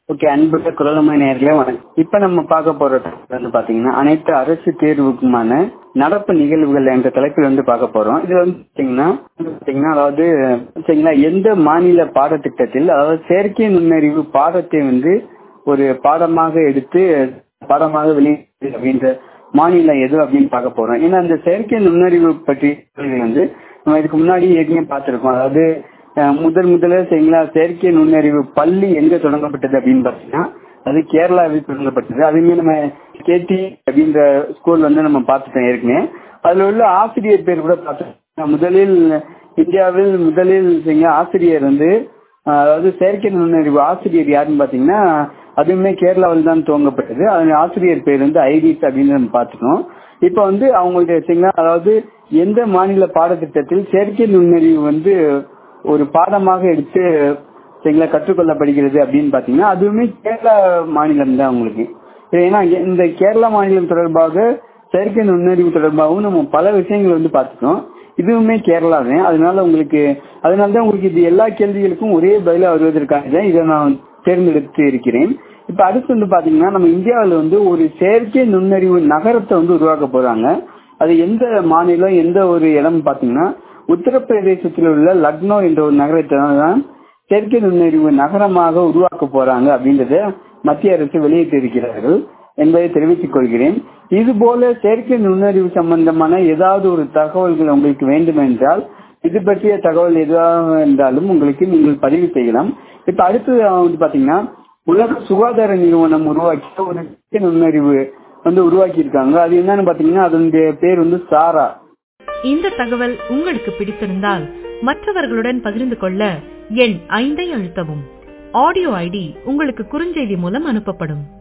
okay அன்புள்ள குரலமை நேர்களே வணக்கம் இப்ப நம்ம பார்க்க போற topic வந்து பாத்தீங்கன்னா அனைத்து அரசு தேர்வுக்குமான நடப்பு நிகழ்வுகள் என்ற தலைப்பில் வந்து பார்க்க போறோம் இது வந்து பாத்தீங்கன்னா பாத்தீங்கன்னா அதாவது சரிங்களா எந்த மாநில பாடத்திட்டத்தில் அதாவது செயற்கை நுண்ணறிவு பாடத்தை வந்து ஒரு பாடமாக எடுத்து பாடமாக வெளியிட்டு அப்படின்ற மாநிலம் எது அப்படின்னு பார்க்க போறோம் ஏன்னா அந்த செயற்கை நுண்ணறிவு பற்றி வந்து நம்ம இதுக்கு முன்னாடி ஏற்கனவே பார்த்திருக்கோம் அதாவது அஹ், முதல் முதல்ல சரிங்களா செயற்கை நுண்ணறிவு பள்ளி எங்க தொடங்கப்பட்டது அப்படின்னு பாத்தீங்கன்னா அது கேரளாவில் தொடங்கப்பட்டது அதுவுமே நம்ம கேடி அப்படின்ற ஸ்கூல் வந்து நம்ம பார்த்துட்டோம் ஏற்கனவே அதுல உள்ள ஆசிரியர் பேர் கூட பார்த்தோம் முதலில் இந்தியாவில் முதலில் சரிங்களா ஆசிரியர் வந்து அஹ், அதாவது செயற்கை நுண்ணறிவு ஆசிரியர் யாருன்னு பாத்தீங்கன்னா அதுவுமே கேரளாவில் தான் துவங்கப்பட்டது அதன் ஆசிரியர் பேர் வந்து ஐடிஸ் அப்படின்னு நம்ம பார்த்துட்டோம் இப்ப வந்து அவங்களுடைய சரிங்களா அதாவது எந்த மாநில பாடத்திட்டத்தில் செயற்கை நுண்ணறிவு வந்து ஒரு பாடமாக எடுத்து சரிங்களா கற்றுக்கொள்ளப்படுகிறது அப்படின்னு பாத்தீங்கன்னா அதுவுமே கேரளா மாநிலம் தான் உங்களுக்கு ஏன்னா இந்த கேரளா மாநிலம் தொடர்பாக செயற்கை நுண்ணறிவு தொடர்பாகவும் நம்ம பல விஷயங்கள் வந்து பார்த்துட்டோம் இதுவுமே கேரளா தான் அதனால உங்களுக்கு அதனால தான் உங்களுக்கு இது எல்லா கேள்விகளுக்கும் ஒரே பதிலா வருவதற்காக தான் இதை நான் தேர்ந்தெடுத்து இருக்கிறேன் இப்ப அடுத்து வந்து பாத்தீங்கன்னா நம்ம இந்தியாவில் வந்து ஒரு செயற்கை நுண்ணறிவு நகரத்தை வந்து உருவாக்க போறாங்க அது எந்த மாநிலம் எந்த ஒரு இடம் பாத்தீங்கன்னா உத்தரப்பிரதேசத்தில் உள்ள லக்னோ என்ற ஒரு நகரத்தை தான் செயற்கை நுண்ணறிவு நகரமாக உருவாக்க போறாங்க அப்படின்றத மத்திய அரசு வெளியிட்டு இருக்கிறார்கள் என்பதை தெரிவித்துக் கொள்கிறேன் இது போல செயற்கை நுண்ணறிவு சம்பந்தமான ஏதாவது ஒரு தகவல்கள் உங்களுக்கு வேண்டும் என்றால் இது பற்றிய தகவல் எதுவாக இருந்தாலும் உங்களுக்கு நீங்கள் பதிவு செய்யலாம் இப்ப அடுத்து வந்து பாத்தீங்கன்னா உலக சுகாதார நிறுவனம் உருவாக்கிய ஒரு செயற்கை நுண்ணறிவு வந்து உருவாக்கி இருக்காங்க அது என்னன்னு பாத்தீங்கன்னா அதனுடைய பேர் வந்து சாரா இந்த தகவல் உங்களுக்கு பிடித்திருந்தால் மற்றவர்களுடன் பகிர்ந்து கொள்ள எண் ஐந்தை அழுத்தவும் ஆடியோ ஐடி உங்களுக்கு குறுஞ்செய்தி மூலம் அனுப்பப்படும்